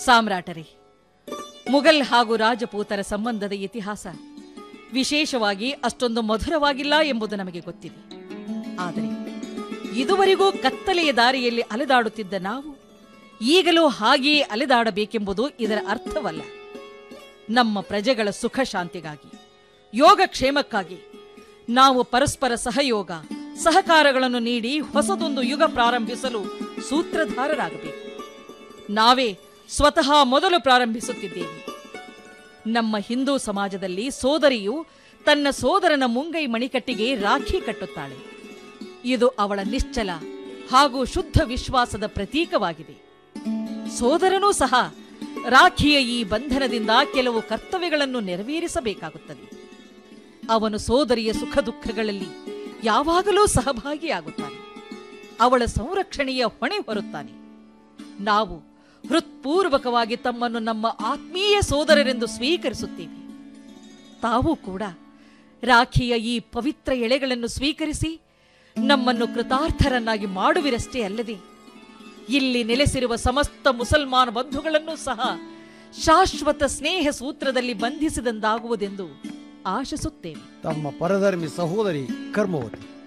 ಸಾಮ್ರಾಟರೇ ಮುಘಲ್ ಹಾಗೂ ರಾಜಪೂತರ ಸಂಬಂಧದ ಇತಿಹಾಸ ವಿಶೇಷವಾಗಿ ಅಷ್ಟೊಂದು ಮಧುರವಾಗಿಲ್ಲ ಎಂಬುದು ನಮಗೆ ಗೊತ್ತಿದೆ ಆದರೆ ಇದುವರೆಗೂ ಕತ್ತಲೆಯ ದಾರಿಯಲ್ಲಿ ಅಲೆದಾಡುತ್ತಿದ್ದ ನಾವು ಈಗಲೂ ಹಾಗೆಯೇ ಅಲೆದಾಡಬೇಕೆಂಬುದು ಇದರ ಅರ್ಥವಲ್ಲ ನಮ್ಮ ಪ್ರಜೆಗಳ ಸುಖ ಶಾಂತಿಗಾಗಿ ಯೋಗಕ್ಷೇಮಕ್ಕಾಗಿ ನಾವು ಪರಸ್ಪರ ಸಹಯೋಗ ಸಹಕಾರಗಳನ್ನು ನೀಡಿ ಹೊಸದೊಂದು ಯುಗ ಪ್ರಾರಂಭಿಸಲು ಸೂತ್ರಧಾರರಾಗಬೇಕು ನಾವೇ ಸ್ವತಃ ಮೊದಲು ಪ್ರಾರಂಭಿಸುತ್ತಿದ್ದೇವೆ ನಮ್ಮ ಹಿಂದೂ ಸಮಾಜದಲ್ಲಿ ಸೋದರಿಯು ತನ್ನ ಸೋದರನ ಮುಂಗೈ ಮಣಿಕಟ್ಟಿಗೆ ರಾಖಿ ಕಟ್ಟುತ್ತಾಳೆ ಇದು ಅವಳ ನಿಶ್ಚಲ ಹಾಗೂ ಶುದ್ಧ ವಿಶ್ವಾಸದ ಪ್ರತೀಕವಾಗಿದೆ ಸೋದರನೂ ಸಹ ರಾಖಿಯ ಈ ಬಂಧನದಿಂದ ಕೆಲವು ಕರ್ತವ್ಯಗಳನ್ನು ನೆರವೇರಿಸಬೇಕಾಗುತ್ತದೆ ಅವನು ಸೋದರಿಯ ಸುಖ ದುಃಖಗಳಲ್ಲಿ ಯಾವಾಗಲೂ ಸಹಭಾಗಿಯಾಗುತ್ತಾನೆ ಅವಳ ಸಂರಕ್ಷಣೆಯ ಹೊಣೆ ಹೊರುತ್ತಾನೆ ನಾವು ಹೃತ್ಪೂರ್ವಕವಾಗಿ ತಮ್ಮನ್ನು ನಮ್ಮ ಆತ್ಮೀಯ ಸೋದರರೆಂದು ಸ್ವೀಕರಿಸುತ್ತೇವೆ ತಾವು ಕೂಡ ರಾಖಿಯ ಈ ಪವಿತ್ರ ಎಳೆಗಳನ್ನು ಸ್ವೀಕರಿಸಿ ನಮ್ಮನ್ನು ಕೃತಾರ್ಥರನ್ನಾಗಿ ಮಾಡುವಿರಷ್ಟೇ ಅಲ್ಲದೆ ಇಲ್ಲಿ ನೆಲೆಸಿರುವ ಸಮಸ್ತ ಮುಸಲ್ಮಾನ ಬಂಧುಗಳನ್ನು ಸಹ ಶಾಶ್ವತ ಸ್ನೇಹ ಸೂತ್ರದಲ್ಲಿ ಬಂಧಿಸಿದಂದಾಗುವುದೆಂದು ಆಶಿಸುತ್ತೇವೆ ತಮ್ಮ ಪರಧರ್ಮಿ ಸಹೋದರಿ ಕರ್ಮವತಿ